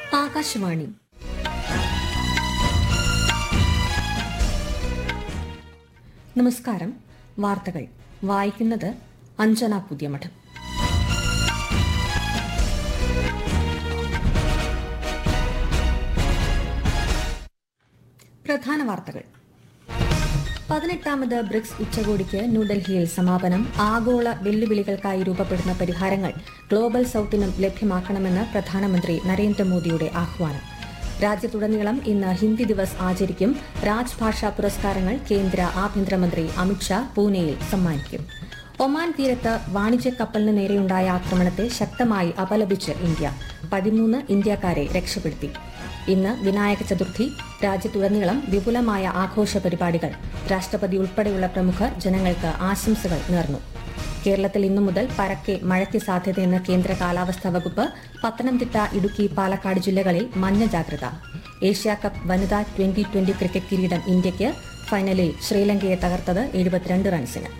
ആകാശവാണി നമസ്കാരം വാർത്തകൾ വായിക്കുന്നത് അഞ്ജന പുതിയമഠം പ്രധാന വാർത്തകൾ പതിനെട്ടാമത് ബ്രിക്സ് ഉച്ചകോടിക്ക് ന്യൂഡൽഹിയിൽ സമാപനം ആഗോള വെല്ലുവിളികൾക്കായി രൂപപ്പെടുന്ന പരിഹാരങ്ങൾ ഗ്ലോബൽ സൌത്തിനും ലഭ്യമാക്കണമെന്ന് പ്രധാനമന്ത്രി നരേന്ദ്രമോദിയുടെ ആഹ്വാനം രാജ്യത്തുടനീളം ഇന്ന് ഹിന്ദി ദിവസ് ആചരിക്കും രാജ്ഭാഷാ പുരസ്കാരങ്ങൾ കേന്ദ്ര ആഭ്യന്തരമന്ത്രി അമിത്ഷാ പൂനെയിൽ സമ്മാനിക്കും ഒമാൻ തീരത്ത് വാണിജ്യ കപ്പലിന് നേരെയുണ്ടായ ആക്രമണത്തെ ശക്തമായി അപലപിച്ച് ഇന്ത്യ പതിമൂന്ന് ഇന്ത്യക്കാരെ രക്ഷപ്പെടുത്തി ഇന്ന് വിനായക ചതുർത്ഥി രാജ്യത്തുടനീളം വിപുലമായ ആഘോഷ പരിപാടികൾ രാഷ്ട്രപതി ഉൾപ്പെടെയുള്ള പ്രമുഖർ ജനങ്ങൾക്ക് ആശംസകൾ നേർന്നു കേരളത്തിൽ ഇന്നു മുതൽ പരക്കെ മഴയ്ക്ക് സാധ്യതയെന്ന് കേന്ദ്ര കാലാവസ്ഥാ വകുപ്പ് പത്തനംതിട്ട ഇടുക്കി പാലക്കാട് ജില്ലകളിൽ മഞ്ഞ ജാഗ്രത ഏഷ്യാ കപ്പ് വനിതാ ട്വന്റി ട്വന്റി ക്രിക്കറ്റ് കിരീടം ഇന്ത്യയ്ക്ക് ഫൈനലിൽ ശ്രീലങ്കയെ തകർത്തത് എഴുപത്തിരണ്ട് റൺസിന്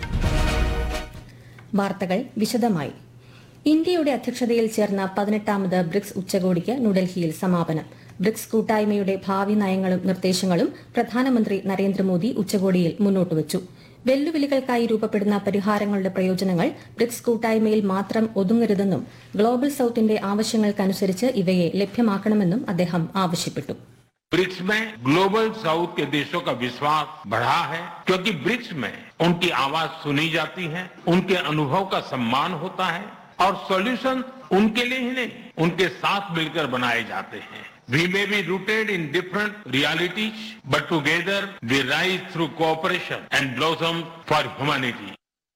വാർത്തകൾ വിശദമായി ഇന്ത്യയുടെ അധ്യക്ഷതയിൽ ചേർന്ന പതിനെട്ടാമത് ബ്രിക്സ് ഉച്ചകോടിക്ക് ന്യൂഡൽഹിയിൽ സമാപനം ബ്രിക്സ് കൂട്ടായ്മയുടെ ഭാവി നയങ്ങളും നിർദ്ദേശങ്ങളും പ്രധാനമന്ത്രി നരേന്ദ്രമോദി ഉച്ചകോടിയിൽ മുന്നോട്ടുവച്ചു വെല്ലുവിളികൾക്കായി രൂപപ്പെടുന്ന പരിഹാരങ്ങളുടെ പ്രയോജനങ്ങൾ ബ്രിക്സ് കൂട്ടായ്മയിൽ മാത്രം ഒതുങ്ങരുതെന്നും ഗ്ലോബൽ സൌത്തിന്റെ ആവശ്യങ്ങൾക്കനുസരിച്ച് ഇവയെ ലഭ്യമാക്കണമെന്നും അദ്ദേഹം ആവശ്യപ്പെട്ടു ब्रिक्स में ग्लोबल साउथ के देशों का विश्वास बढ़ा है क्योंकि ब्रिक्स में उनकी आवाज सुनी जाती है उनके अनुभव का सम्मान होता है और सॉल्यूशन उनके लिए ही नहीं उनके साथ मिलकर बनाए जाते हैं We may be rooted in different realities, but together we rise through cooperation and blossom for humanity.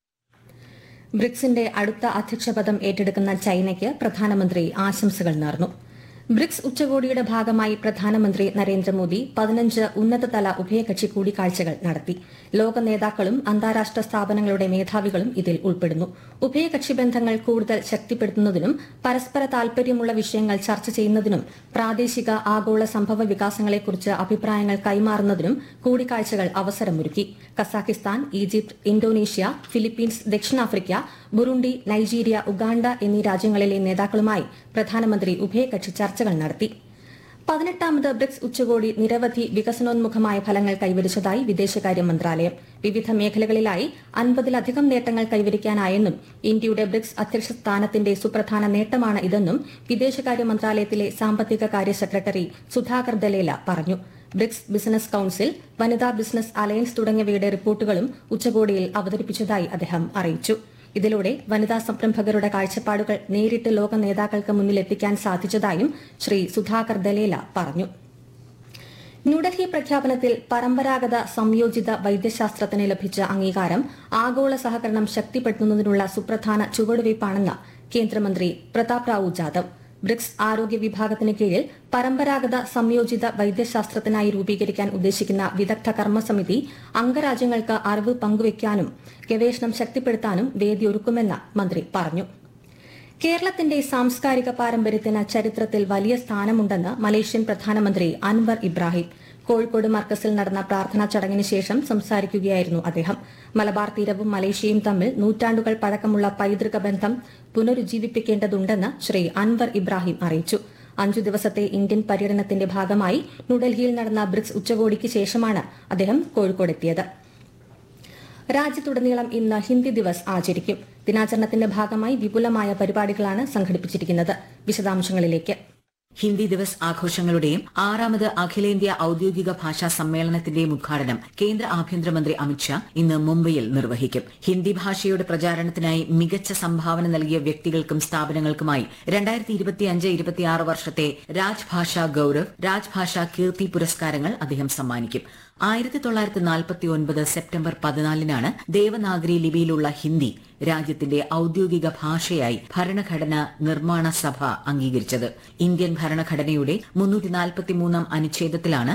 ബ്രിക്സിന്റെ അടുത്ത അധ്യക്ഷപദം ഏറ്റെടുക്കുന്ന ചൈനയ്ക്ക് പ്രധാനമന്ത്രി ആശംസകൾ നേർന്നു ബ്രിക്സ് ഉച്ചകോടിയുടെ ഭാഗമായി പ്രധാനമന്ത്രി നരേന്ദ്രമോദി പതിനഞ്ച് ഉന്നതതല ഉഭയകക്ഷി കൂടിക്കാഴ്ചകൾ നടത്തി ലോക നേതാക്കളും അന്താരാഷ്ട്ര സ്ഥാപനങ്ങളുടെ മേധാവികളും ഇതിൽ ഉൾപ്പെടുന്നു ഉഭയകക്ഷി ബന്ധങ്ങൾ കൂടുതൽ ശക്തിപ്പെടുത്തുന്നതിനും പരസ്പര താൽപര്യമുള്ള വിഷയങ്ങൾ ചർച്ച ചെയ്യുന്നതിനും പ്രാദേശിക ആഗോള സംഭവ വികാസങ്ങളെക്കുറിച്ച് അഭിപ്രായങ്ങൾ കൈമാറുന്നതിനും കൂടിക്കാഴ്ചകൾ അവസരമൊരുക്കി കസാഖിസ്ഥാൻ ഈജിപ്ത് ഇന്തോനേഷ്യ ഫിലിപ്പീൻസ് ദക്ഷിണാഫ്രിക്ക ബുറുണ്ടി നൈജീരിയ ഉഗാണ്ട എന്നീ രാജ്യങ്ങളിലെ നേതാക്കളുമായി പ്രധാനമന്ത്രി ഉഭയകക്ഷി ചർച്ചകൾ നടത്തി പതിനെട്ടാമത് ബ്രിക്സ് ഉച്ചകോടി നിരവധി വികസനോന്മുഖമായ ഫലങ്ങൾ കൈവരിച്ചതായി വിദേശകാര്യ മന്ത്രാലയം വിവിധ മേഖലകളിലായി അൻപതിലധികം നേട്ടങ്ങൾ കൈവരിക്കാനായെന്നും ഇന്ത്യയുടെ ബ്രിക്സ് അധ്യക്ഷ സ്ഥാനത്തിന്റെ സുപ്രധാന നേട്ടമാണ് ഇതെന്നും വിദേശകാര്യ മന്ത്രാലയത്തിലെ സാമ്പത്തിക കാര്യ സെക്രട്ടറി സുധാകർ ദലേല പറഞ്ഞു ബ്രിക്സ് ബിസിനസ് കൌൺസിൽ വനിതാ ബിസിനസ് അലയൻസ് തുടങ്ങിയവയുടെ റിപ്പോർട്ടുകളും ഉച്ചകോടിയിൽ അവതരിപ്പിച്ചതായി അദ്ദേഹം അറിയിച്ചു ഇതിലൂടെ വനിതാ സംരംഭകരുടെ കാഴ്ചപ്പാടുകൾ നേരിട്ട് ലോക നേതാക്കൾക്ക് മുന്നിലെത്തിക്കാൻ സാധിച്ചതായും ശ്രീ സുധാകർ ദലേല പറഞ്ഞു ന്യൂഡൽഹി പ്രഖ്യാപനത്തിൽ പരമ്പരാഗത സംയോജിത വൈദ്യശാസ്ത്രത്തിന് ലഭിച്ച അംഗീകാരം ആഗോള സഹകരണം ശക്തിപ്പെടുത്തുന്നതിനുള്ള സുപ്രധാന ചുവടുവയ്പ്പാണെന്ന് കേന്ദ്രമന്ത്രി പ്രതാപ് റാവു ജാദവ് ബ്രിക്സ് ആരോഗ്യ വിഭാഗത്തിന് കീഴിൽ പരമ്പരാഗത സംയോജിത വൈദ്യശാസ്ത്രത്തിനായി രൂപീകരിക്കാൻ ഉദ്ദേശിക്കുന്ന വിദഗ്ധ കർമ്മസമിതി അംഗരാജ്യങ്ങൾക്ക് അറിവ് പങ്കുവയ്ക്കാനും ഗവേഷണം ശക്തിപ്പെടുത്താനും വേദിയൊരുക്കുമെന്ന് മന്ത്രി പറഞ്ഞു കേരളത്തിന്റെ സാംസ്കാരിക പാരമ്പര്യത്തിന് ചരിത്രത്തിൽ വലിയ സ്ഥാനമുണ്ടെന്ന് മലേഷ്യൻ പ്രധാനമന്ത്രി അൻവർ ഇബ്രാഹിം കോഴിക്കോട് മർക്കസിൽ നടന്ന പ്രാർത്ഥനാ ചടങ്ങിന് ശേഷം സംസാരിക്കുകയായിരുന്നു അദ്ദേഹം മലബാർ തീരവും മലേഷ്യയും തമ്മിൽ നൂറ്റാണ്ടുകൾ പഴക്കമുള്ള പൈതൃക ബന്ധം പുനരുജ്ജീവിപ്പിക്കേണ്ടതുണ്ടെന്ന് ശ്രീ അൻവർ ഇബ്രാഹിം അറിയിച്ചു അഞ്ചു ദിവസത്തെ ഇന്ത്യൻ പര്യടനത്തിന്റെ ഭാഗമായി ന്യൂഡൽഹിയിൽ നടന്ന ബ്രിക്സ് ഉച്ചകോടിക്ക് ശേഷമാണ് അദ്ദേഹം കോഴിക്കോടെത്തിയത് രാജ്യത്തുടനീളം ഇന്ന് ഹിന്ദി ദിവസ് ആചരിക്കും ദിനാചരണത്തിന്റെ ഭാഗമായി വിപുലമായ പരിപാടികളാണ് സംഘടിപ്പിച്ചിരിക്കുന്നത് വിശദാംശങ്ങളിലേക്ക് ഹിന്ദി ദിവസ് ആഘോഷങ്ങളുടെയും ആറാമത് അഖിലേന്ത്യാ ഔദ്യോഗിക ഭാഷാ സമ്മേളനത്തിന്റെയും ഉദ്ഘാടനം കേന്ദ്ര ആഭ്യന്തരമന്ത്രി അമിത്ഷാ ഇന്ന് മുംബൈയിൽ നിർവഹിക്കും ഹിന്ദി ഭാഷയുടെ പ്രചാരണത്തിനായി മികച്ച സംഭാവന നൽകിയ വ്യക്തികൾക്കും സ്ഥാപനങ്ങൾക്കുമായി രണ്ടായിരത്തി ഇരുപത്തിയഞ്ച് ഇരുപത്തിയാറ് വർഷത്തെ രാജ്ഭാഷാ ഗൌരവ് രാജ്ഭാഷാ കീർത്തി പുരസ്കാരങ്ങൾ അദ്ദേഹം സമ്മാനിക്കും ആയിരത്തി തൊള്ളായിരത്തി നാൽപ്പത്തി ഒൻപത് സെപ്റ്റംബർ പതിനാലിനാണ് ദേവനാഗരി ലിപിയിലുള്ള ഹിന്ദി രാജ്യത്തിന്റെ ഔദ്യോഗിക ഭാഷയായി ഭരണഘടന നിർമ്മാണ സഭ അംഗീകരിച്ചത് ഇന്ത്യൻ ഭരണഘടനയുടെ മുന്നൂറ്റി നാൽപ്പത്തിമൂന്നാം അനുച്ഛേദത്തിലാണ്